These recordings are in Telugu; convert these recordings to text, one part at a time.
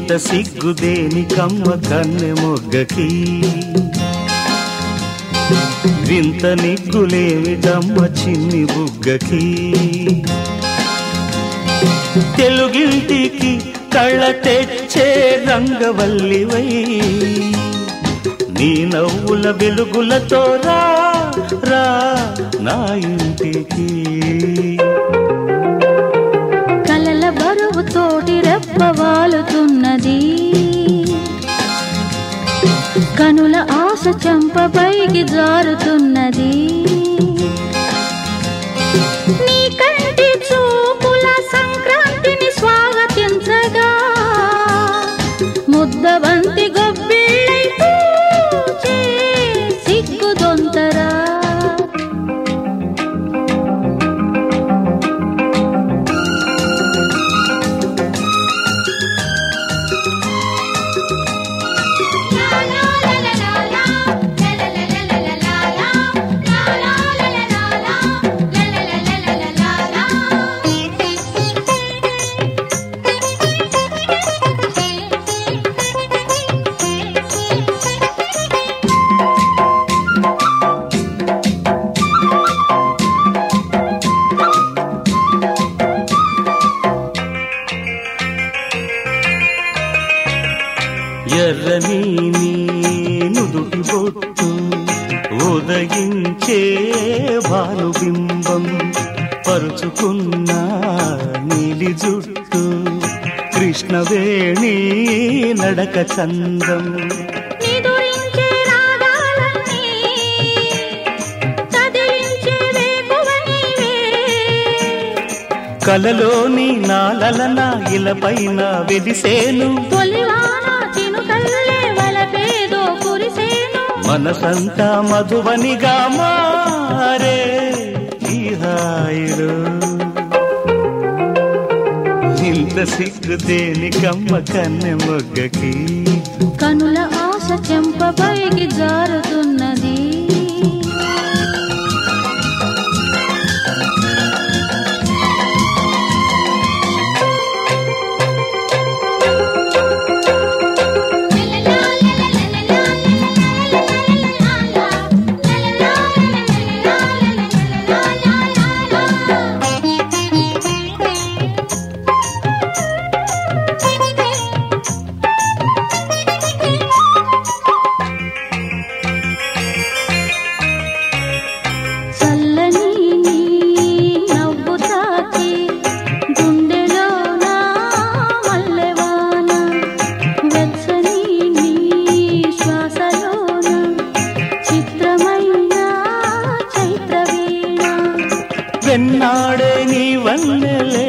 ఇంత సిగ్గుదేని కమ్మ కన్నె మొగ్గకి వింత నిగ్గులేమిటమ్మ చిన్ని బుగ్గకి తెలుగింటికి కళ్ళ తెచ్చే రంగవల్లివై నీ నవ్వుల వెలుగులతో రా రా నా ఇంటికి కలల బరువు తోటి రెప్పవాలుతున్నది కనుల ఆశ చెంపపైకి జారుతున్నది నీ కంటి చూపుల సంక్రాంతిని స్వాగతించగా ముద్దబంతి గొబ్బిళ్ళై పూచే సిగ్గుదొంతరా ఎర్రని నీ నుదుటి బొట్టు ఉదయించే భానుబింబం పరుచుకున్న నీలి జుట్టు కృష్ణవేణి నడక చందం నిదురించే రాగాలన్నీ కదిలించే వేకువ నీవే. కలలోని నాలలన ఇలపైన వెలిసేను తొలివాన చినుకల్లే వలపేదో కురిసేను. మనసంతా మధువనిగా మారే ఈ హాయిలో ఇంత సిగ్గు దేనికమ్మ కన్నె మొగ్గకి కనుల ఆశ చెంపపైకి జారుతున్నది చల్లని నీ నవ్వు తాకి గుండెలోన మల్లెవాన వెచ్చని నీ శ్వాసలోన చిత్రమైన చైత్రవీణ వెన్నాడే నీ వన్నెలే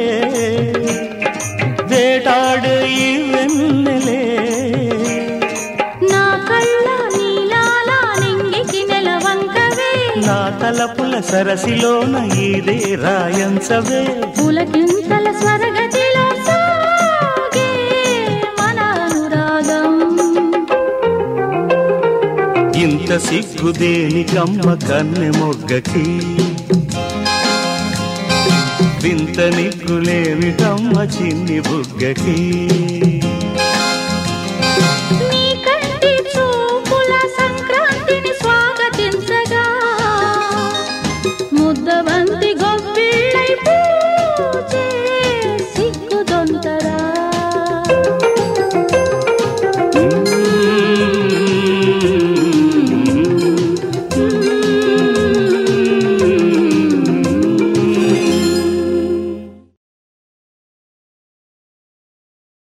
వేటాడే ఈ వెన్నెలే నా కళ్ళ నీలాల నింగికి నెలవంకవే నా తలపుల సరసిలోన ఇదే రాయంచవే పులకింతల స్వరగతిలో సాగే మన అనురాగం ఇంత సిగ్గు దేనికమ్మ కన్నె మొగ్గకి వింత నిగ్గులేమిటమ్మ చిన్ని బుగ్గకి